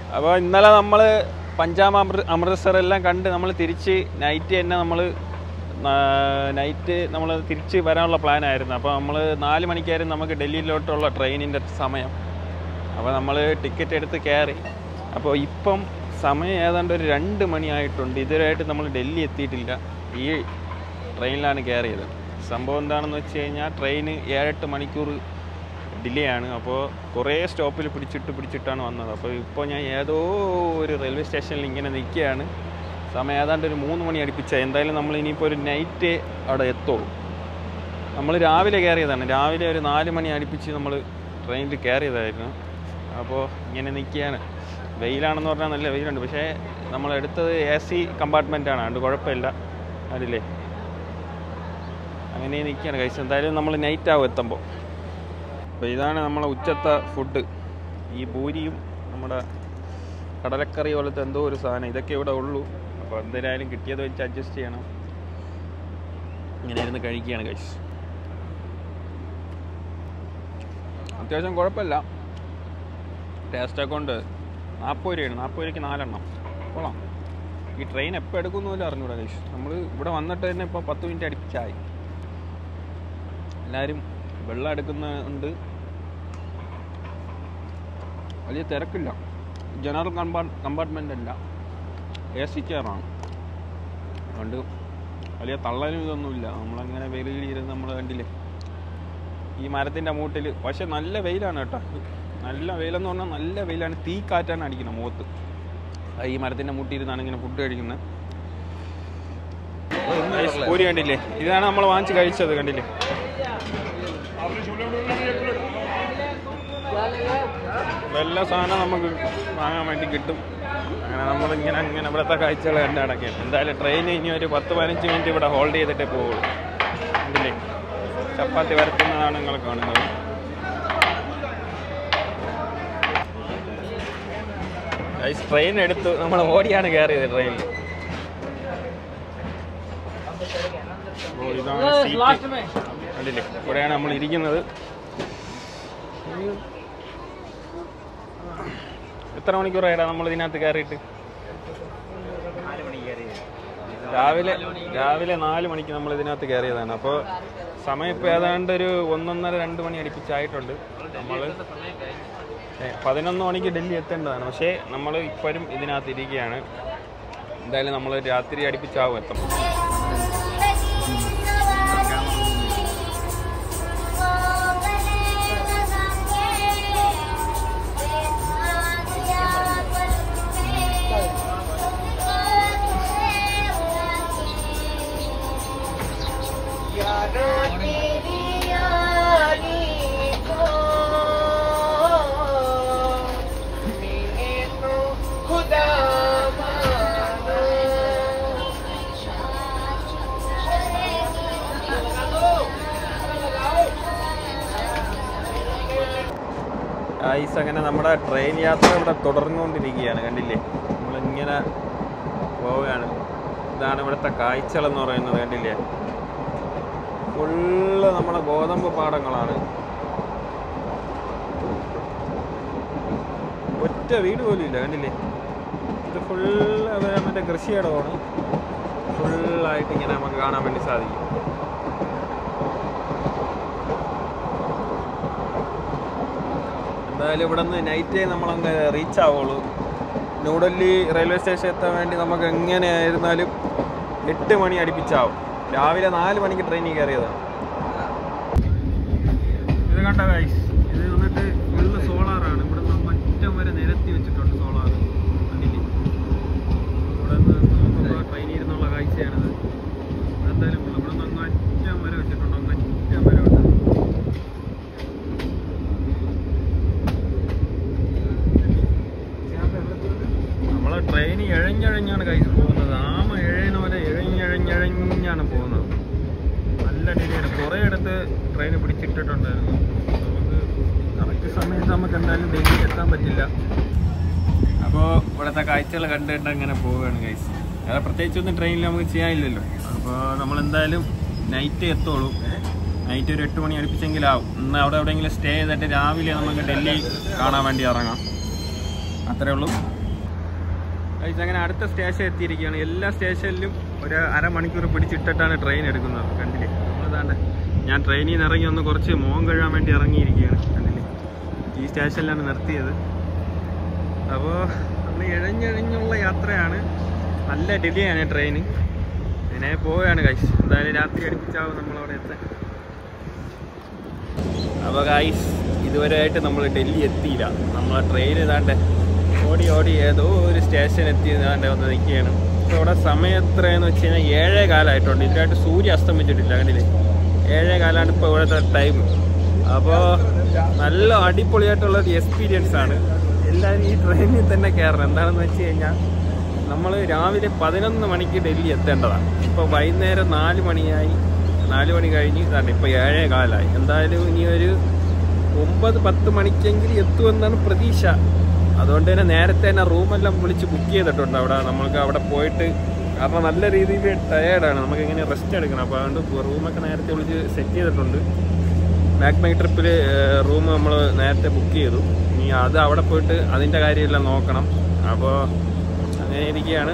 അപ്പോൾ ഇന്നലെ നമ്മൾ പഞ്ചാബ് അമൃ അമൃത്സർ എല്ലാം കണ്ട് നമ്മൾ തിരിച്ച് നൈറ്റ് തന്നെ നമ്മൾ നൈറ്റ് നമ്മൾ തിരിച്ച് വരാനുള്ള പ്ലാൻ ആയിരുന്നു അപ്പോൾ നമ്മൾ നാല് മണിക്കായിരുന്നു നമുക്ക് ഡൽഹിയിലോട്ടുള്ള ട്രെയിനിൻ്റെ സമയം അപ്പോൾ നമ്മൾ ടിക്കറ്റ് എടുത്ത് കയറി അപ്പോൾ ഇപ്പം സമയം ഏതാണ്ട് ഒരു രണ്ട് മണിയായിട്ടുണ്ട് ഇതുവരെയായിട്ട് നമ്മൾ ഡൽഹി എത്തിയിട്ടില്ല ഈ ട്രെയിനിലാണ് കയറിയത് സംഭവം എന്താണെന്ന് വെച്ച് കഴിഞ്ഞാൽ ട്രെയിന് ഏഴെട്ട് മണിക്കൂർ ഡിലേ ആണ് അപ്പോൾ കുറേ സ്റ്റോപ്പിൽ പിടിച്ചിട്ട് പിടിച്ചിട്ടാണ് വന്നത് അപ്പോൾ ഇപ്പോൾ ഞാൻ ഏതോ ഒരു റെയിൽവേ സ്റ്റേഷനിൽ ഇങ്ങനെ നിൽക്കുകയാണ് സമയം ഏതാണ്ട് ഒരു മൂന്ന് മണി അടുപ്പിച്ച എന്തായാലും നമ്മൾ ഇനിയിപ്പോൾ ഒരു നൈറ്റ് അവിടെ എത്തുള്ളൂ നമ്മൾ രാവിലെ കയറിയതാണ് രാവിലെ ഒരു നാല് മണി അടുപ്പിച്ച് നമ്മൾ ട്രെയിനിൽ കയറിയതായിരുന്നു അപ്പോൾ ഇങ്ങനെ നിൽക്കുകയാണ് വെയിലാണെന്ന് പറഞ്ഞാൽ നല്ല വെയിലുണ്ട് പക്ഷേ നമ്മൾ എടുത്തത് എ സി കമ്പാർട്ട്മെൻറ്റാണ് അതുകൊണ്ട് കുഴപ്പമില്ല അതില്ലേ അങ്ങനെ നിൽക്കുകയാണ് കഴിച്ചത് എന്തായാലും നമ്മൾ നൈറ്റ് ആവും എത്തുമ്പോൾ അപ്പോൾ ഇതാണ് നമ്മളെ ഉച്ചത്തെ ഫുഡ് ഈ പൂരിയും നമ്മുടെ കടലക്കറി പോലത്തെ എന്തോ ഒരു സാധനം ഇതൊക്കെ ഇവിടെ ഉള്ളൂ അപ്പോൾ എന്തായാലും കിട്ടിയത് വെച്ച് അഡ്ജസ്റ്റ് ചെയ്യണം ഇങ്ങനെ ഇരുന്ന് കഴിക്കുകയാണ് കഴിച്ച് അത്യാവശ്യം കുഴപ്പമില്ല ടേസ്റ്റൊക്കെ ഉണ്ട് നാൽപ്പത് രൂപയാണ് നാൽപ്പത് രൂപയ്ക്ക് നാലെണ്ണം കൊള്ളാം ഈ ട്രെയിൻ എപ്പോൾ എടുക്കുന്നില്ല അറിഞ്ഞൂടാ കഴിച്ച് നമ്മൾ ഇവിടെ വന്നിട്ട് തന്നെ ഇപ്പോൾ പത്ത് മിനിറ്റ് അടുപ്പിച്ചായി എല്ലാവരും വെള്ളം എടുക്കുന്നുണ്ട് വലിയ തിരക്കില്ല ജനറൽ കമ്പാർട്ട് കമ്പാർട്ട്മെൻ്റ് അല്ല എ സി ചെയറാണ് അതുകൊണ്ട് വലിയ തള്ളലും ഇതൊന്നുമില്ല നമ്മളങ്ങനെ വെയിലിൽ ഇരുന്ന് നമ്മൾ കണ്ടില്ലേ ഈ മരത്തിൻ്റെ മൂട്ടിൽ പക്ഷെ നല്ല വെയിലാണ് കേട്ടോ നല്ല വെയിലെന്ന് പറഞ്ഞാൽ നല്ല വെയിലാണ് തീ കാറ്റാണ് അടിക്കുന്നത് മുഖത്ത് ആ ഈ മരത്തിൻ്റെ മൂട്ടിയിരുന്നാണ് ഇങ്ങനെ ഫുഡ് കഴിക്കുന്നത് പൂരി കണ്ടില്ലേ ഇതാണ് നമ്മൾ വാങ്ങിച്ച് കഴിച്ചത് കണ്ടില്ലേ എല്ലാ സാധനം നമുക്ക് വാങ്ങാൻ വേണ്ടി കിട്ടും അങ്ങനെ നമ്മളിങ്ങനെ അങ്ങനെ ഇവിടുത്തെ കാഴ്ചകൾ കണ്ട് നടക്കുകയാണ് എന്തായാലും ട്രെയിൻ ഇനി ഒരു പത്ത് പതിനഞ്ച് മിനിറ്റ് ഇവിടെ ഹോൾഡ് ചെയ്തിട്ടേ പോവുള്ളൂ കണ്ടില്ലേ ചപ്പാത്തി വരത്തുന്നതാണ് നിങ്ങൾ കാണുന്നത് ട്രെയിൻ എടുത്തു നമ്മൾ ഓടിയാണ് കയറിയത് ട്രെയിനിൽ ഓ, ഇതാണ് സീറ്റ് കണ്ടില്ലേ ഇവിടെയാണ് നമ്മൾ ഇരിക്കുന്നത് എത്ര മണിക്കൂറായിടാ നമ്മൾ ഇതിനകത്ത് കയറിയിട്ട് രാവിലെ രാവിലെ നാല് മണിക്ക് നമ്മൾ ഇതിനകത്ത് കയറിയതാണ് അപ്പോൾ സമയം ഇപ്പോൾ ഏതാണ്ട് ഒരു ഒന്നൊന്നര രണ്ട് മണി അടുപ്പിച്ചായിട്ടുണ്ട് നമ്മൾ പതിനൊന്ന് മണിക്ക് ഡൽഹി എത്തേണ്ടതാണ് പക്ഷേ നമ്മൾ ഇപ്പോഴും ഇതിനകത്ത് ഇരിക്കുകയാണ് എന്തായാലും നമ്മൾ രാത്രി അടുപ്പിച്ചാവും എത്തും ഐസ് അങ്ങനെ നമ്മുടെ ട്രെയിൻ യാത്ര ഇവിടെ തുടർന്നുകൊണ്ടിരിക്കുകയാണ് കണ്ടില്ലേ നമ്മളിങ്ങനെ പോവുകയാണ് ഇതാണ് ഇവിടുത്തെ കാഴ്ചകളെന്ന് പറയുന്നത് കണ്ടില്ലേ ഫുള്ള് നമ്മുടെ ഗോതമ്പ് പാടങ്ങളാണ് ഒറ്റ വീട് പോലും ഇല്ല കണ്ടില്ലേ ഇത് ഫുള്ള് മറ്റേ കൃഷിയിടമാണ് ഫുള്ളായിട്ട് ഇങ്ങനെ നമുക്ക് കാണാൻ വേണ്ടി സാധിക്കും എന്തായാലും ഇവിടെ നിന്ന് നൈറ്റ് നമ്മളങ്ങ് റീച്ച് ആവുള്ളൂ ന്യൂഡൽഹി റെയിൽവേ സ്റ്റേഷൻ എത്താൻ വേണ്ടി നമുക്ക് എങ്ങനെയായിരുന്നാലും എട്ട് മണി അടുപ്പിച്ചാവും രാവിലെ നാല് മണിക്ക് ട്രെയിനിൽ കയറിയതാണ് ഇത് കണ്ട ഗൈസ് ഇത് വന്നിട്ട് ഫുള്ള് സോളാറാണ് ഇവിടെ നിന്ന് അറ്റം വരെ നിരത്തി വെച്ചിട്ടുണ്ട് സോളാർ കണ്ടില്ലേ ഇവിടെ നിന്ന് നോക്കുമ്പോൾ ട്രെയിനിൽ ഇരുന്നുള്ള കാഴ്ചയാണിത് എന്തായാലും ഇവിടെ നിന്ന് അങ്ങ് അറ്റം വരെ വെച്ചിട്ടുണ്ട് അങ്ങ് അറ്റം വരെ ഉണ്ട് നമ്മളെ ട്രെയിൻ ഇഴഞ്ഞഴഞ്ഞാണ് കൈ പോകുന്നത് ആമ ഇഴയുന്ന പോലെ ഇഴഞ്ഞഴഞ്ഞഴഞ്ഞാണ് പോകുന്നത് നല്ല ഡിലേയാണ് കുറേ ഇടത്ത് ട്രെയിൻ പിടിച്ചിട്ടിട്ടുണ്ടായിരുന്നു നമുക്ക് കറക്റ്റ് സമയത്ത് നമുക്ക് എന്തായാലും ഡൽഹി എത്താൻ പറ്റില്ല അപ്പോൾ ഇവിടുത്തെ കാഴ്ചകൾ കണ്ട് കണ്ട് അങ്ങനെ പോവുകയാണ് കൈസ് വേറെ പ്രത്യേകിച്ചൊന്നും ട്രെയിനിൽ നമുക്ക് ചെയ്യാനില്ലല്ലോ അപ്പോൾ നമ്മളെന്തായാലും നൈറ്റ് എത്തുള്ളൂ നൈറ്റ് ഒരു എട്ട് മണി അടുപ്പിച്ചെങ്കിലാവും ഇന്ന് അവിടെ എവിടെയെങ്കിലും സ്റ്റേ ചെയ്തിട്ട് രാവിലെ നമുക്ക് ഡൽഹി കാണാൻ വേണ്ടി ഇറങ്ങാം അത്രേ ഉള്ളൂ Guys, അങ്ങനെ അടുത്ത സ്റ്റേഷൻ എത്തിയിരിക്കുകയാണ് എല്ലാ സ്റ്റേഷനിലും ഒരു അരമണിക്കൂർ പിടിച്ചിട്ടിട്ടാണ് ട്രെയിൻ എടുക്കുന്നത് കണ്ടില്ലേ നമ്മളതാണ്ട് ഞാൻ ട്രെയിനിൽ നിന്ന് ഇറങ്ങി ഒന്ന് കുറച്ച് മോഹം കഴുകാൻ വേണ്ടി ഇറങ്ങിയിരിക്കുകയാണ് കണ്ടില്ലേ ഈ സ്റ്റേഷനിലാണ് നിർത്തിയത് അപ്പോൾ നമ്മൾ ഇഴഞ്ഞിഴഞ്ഞുള്ള യാത്രയാണ് നല്ല ഡിലേ ആണ് ട്രെയിൻ ഇതിനെ പോവുകയാണ് കൈസ് എന്തായാലും രാത്രി അടുപ്പിച്ചാവും നമ്മളവിടെ എത്താൻ അപ്പോൾ ഗായ്സ് ഇതുവരെയായിട്ട് നമ്മൾ ഡൽഹി എത്തിയില്ല നമ്മളെ ട്രെയിൻ ഏതാണ്ട് ഓടി ഓടി ഏതോ ഒരു സ്റ്റേഷൻ എത്തി ഏതാണ്ട് വന്ന് നിൽക്കുകയാണ് ഇപ്പോൾ ഇവിടെ സമയം എത്രയെന്ന് വെച്ച് കഴിഞ്ഞാൽ ഏഴേ കാലമായിട്ടുണ്ട് ഇതിനായിട്ട് സൂര്യ അസ്തമിച്ചിട്ടില്ല കണ്ടില്ലേ ഏഴേ കാലമാണ് ഇപ്പോൾ ഇവിടുത്തെ ടൈം അപ്പോൾ നല്ല അടിപൊളിയായിട്ടുള്ള ഒരു എക്സ്പീരിയൻസ് ആണ് എല്ലാവരും ഈ ട്രെയിനിൽ തന്നെ കയറണം എന്താണെന്ന് വെച്ച് കഴിഞ്ഞാൽ നമ്മൾ രാവിലെ പതിനൊന്ന് മണിക്ക് ഡൽഹി എത്തേണ്ടതാണ് ഇപ്പോൾ വൈകുന്നേരം നാല് മണിയായി നാല് മണി കഴിഞ്ഞ് ഇതാണ് ഇപ്പോൾ ഏഴേ കാലമായി എന്തായാലും ഇനി ഒരു ഒമ്പത് പത്ത് മണിക്കെങ്കിലും എത്തുമെന്നാണ് പ്രതീക്ഷ അതുകൊണ്ട് തന്നെ നേരത്തെ തന്നെ റൂമെല്ലാം വിളിച്ച് ബുക്ക് ചെയ്തിട്ടുണ്ട് അവിടെ നമ്മൾക്ക് അവിടെ പോയിട്ട് കാരണം നല്ല രീതിയിൽ ടയേർഡാണ് നമുക്ക് ഇങ്ങനെ റെസ്റ്റ് എടുക്കണം അപ്പോൾ അതുകൊണ്ട് റൂമൊക്കെ നേരത്തെ വിളിച്ച് സെറ്റ് ചെയ്തിട്ടുണ്ട് ബാക്ക് മൈ ട്രിപ്പിൽ റൂം നമ്മൾ നേരത്തെ ബുക്ക് ചെയ്തു ഇനി അത് അവിടെ പോയിട്ട് അതിൻ്റെ കാര്യമെല്ലാം നോക്കണം അപ്പോൾ അങ്ങനെ ഇരിക്കുകയാണ്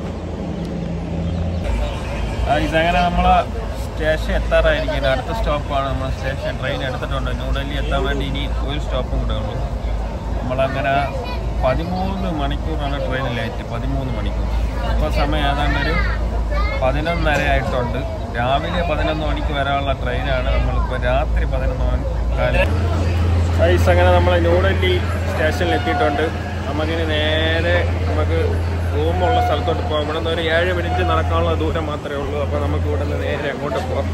ഇതങ്ങനെ നമ്മൾ സ്റ്റേഷൻ എത്താറായിരിക്കും അടുത്ത സ്റ്റോപ്പാണ് നമ്മൾ സ്റ്റേഷൻ ട്രെയിൻ എടുത്തിട്ടുണ്ട് ന്യൂഡൽഹി എത്താൻ വേണ്ടി ഇനി ഒരു സ്റ്റോപ്പും കൂടെ ഉള്ളൂ നമ്മളങ്ങനെ പതിമൂന്ന് മണിക്കൂറാണ് ട്രെയിൻ ലേറ്റ് പതിമൂന്ന് മണിക്കൂർ ഇപ്പോൾ സമയം ഏതാണ്ട് ഒരു പതിനൊന്നര ആയിട്ടുണ്ട് രാവിലെ പതിനൊന്ന് മണിക്ക് വരാനുള്ള ട്രെയിനാണ് നമ്മളിപ്പോൾ രാത്രി പതിനൊന്ന് മണി കാലം ഐസ് അങ്ങനെ നമ്മൾ ന്യൂഡൽഹി സ്റ്റേഷനിൽ എത്തിയിട്ടുണ്ട് നമുക്കിനി നേരെ നമുക്ക് റൂമുള്ള സ്ഥലത്തോട്ട് പോകാം ഇവിടെ നിന്ന് ഒരു ഏഴ് മിനിറ്റ് നടക്കാനുള്ള ദൂരം മാത്രമേ ഉള്ളൂ അപ്പോൾ നമുക്ക് ഇവിടെ നിന്ന് നേരെ അങ്ങോട്ട് പോകാം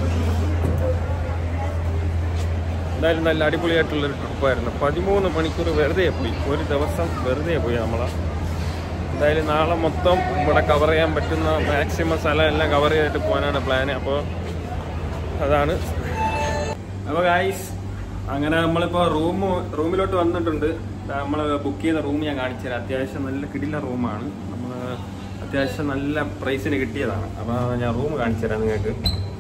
എന്തായാലും നല്ല അടിപൊളിയായിട്ടുള്ളൊരു ട്രിപ്പായിരുന്നു പതിമൂന്ന് മണിക്കൂർ വെറുതെ പോയി ഒരു ദിവസം വെറുതെ പോയി നമ്മളാ എന്തായാലും നാളെ മൊത്തം ഇവിടെ കവർ ചെയ്യാൻ പറ്റുന്ന മാക്സിമം സ്ഥലം എല്ലാം കവർ ചെയ്തിട്ട് പോകാനാണ് പ്ലാൻ അപ്പോൾ അതാണ് അപ്പോൾ ഗായ്സ് അങ്ങനെ നമ്മളിപ്പോൾ റൂം റൂമിലോട്ട് വന്നിട്ടുണ്ട് നമ്മൾ ബുക്ക് ചെയ്ത റൂം ഞാൻ കാണിച്ചു തരാം അത്യാവശ്യം നല്ല കിടില റൂമാണ് നമ്മൾ അത്യാവശ്യം നല്ല പ്രൈസിന് കിട്ടിയതാണ് അപ്പോൾ ഞാൻ റൂം കാണിച്ചു തരാം നിങ്ങൾക്ക്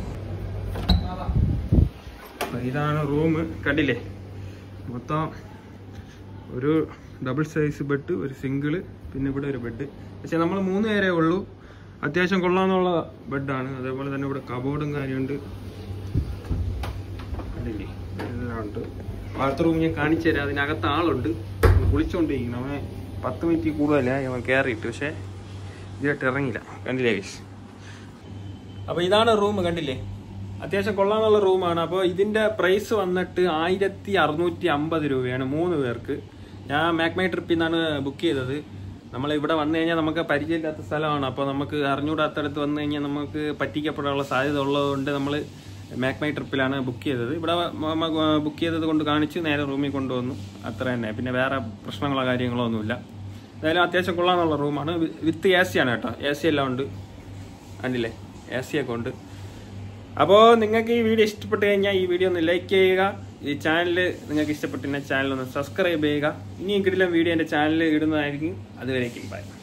അപ്പൊ ഇതാണ് റൂം കണ്ടില്ലേ മൊത്തം ഒരു ഡബിൾ സൈസ് ബെഡ് ഒരു സിംഗിള് പിന്നെ ഇവിടെ ഒരു ബെഡ് പക്ഷെ നമ്മൾ മൂന്ന് പേരേ ഉള്ളൂ അത്യാവശ്യം കൊള്ളാന്നുള്ള ബെഡാണ് അതേപോലെ തന്നെ ഇവിടെ കബോർഡും കാര്യമുണ്ട് കണ്ടില്ലേ എല്ലാം ഉണ്ട് ബാത്റൂം ഞാൻ കാണിച്ചു തരാം അതിനകത്ത് ആളുണ്ട് കുളിച്ചോണ്ടിരിക്കണം അവൻ പത്ത് മിനിറ്റ് കൂടുതലായി അവൻ കയറിയിട്ട് പക്ഷേ ഇതായിട്ട് ഇറങ്ങിയില്ല കണ്ടില്ലേ ഗൈസ് അപ്പോൾ ഇതാണ് റൂം കണ്ടില്ലേ അത്യാവശ്യം കൊള്ളാന്നുള്ള റൂമാണ് അപ്പോൾ ഇതിന്റെ പ്രൈസ് വന്നിട്ട് ആയിരത്തി അറുന്നൂറ്റി അമ്പത് രൂപയാണ് മൂന്ന് പേർക്ക് ഞാൻ മാക്മൈ ട്രിപ്പിൽ നിന്നാണ് ബുക്ക് ചെയ്തത് നമ്മൾ ഇവിടെ വന്നു കഴിഞ്ഞാൽ നമുക്ക് പരിചയമില്ലാത്ത സ്ഥലമാണ് അപ്പോൾ നമുക്ക് അറിഞ്ഞൂടാത്തടത്ത് വന്നു കഴിഞ്ഞാൽ നമുക്ക് പറ്റിക്കപ്പെടാനുള്ള സാധ്യത ഉള്ളതുകൊണ്ട് നമ്മൾ മാക്മൈ ട്രിപ്പിലാണ് ബുക്ക് ചെയ്തത് ഇവിടെ ബുക്ക് ചെയ്തത് കൊണ്ട് കാണിച്ച് നേരെ റൂമിൽ കൊണ്ടുവന്നു അത്ര തന്നെ പിന്നെ വേറെ പ്രശ്നങ്ങളോ കാര്യങ്ങളോ ഒന്നുമില്ല എന്തായാലും അത്യാവശ്യം കൊള്ളാന്നുള്ള റൂമാണ് വിത്ത് എ സി ആണ് കേട്ടോ എ സി എല്ലാം ഉണ്ട് കണ്ടില്ലേ എ സി ഒക്കെ ഉണ്ട് അപ്പോൾ നിങ്ങൾക്ക് ഈ വീഡിയോ ഇഷ്ടപ്പെട്ട് കഴിഞ്ഞാൽ ഈ വീഡിയോ ഒന്ന് ലൈക്ക് ചെയ്യുക ഈ ചാനൽ നിങ്ങൾക്ക് ഇഷ്ടപ്പെട്ടിരുന്ന ചാനൽ ഒന്ന് സബ്സ്ക്രൈബ് ചെയ്യുക ഇനിയും കിടിലം വീഡിയോ എൻ്റെ ചാനലിൽ ഇടുന്നതായിരിക്കും അതുവരേക്കും ബൈ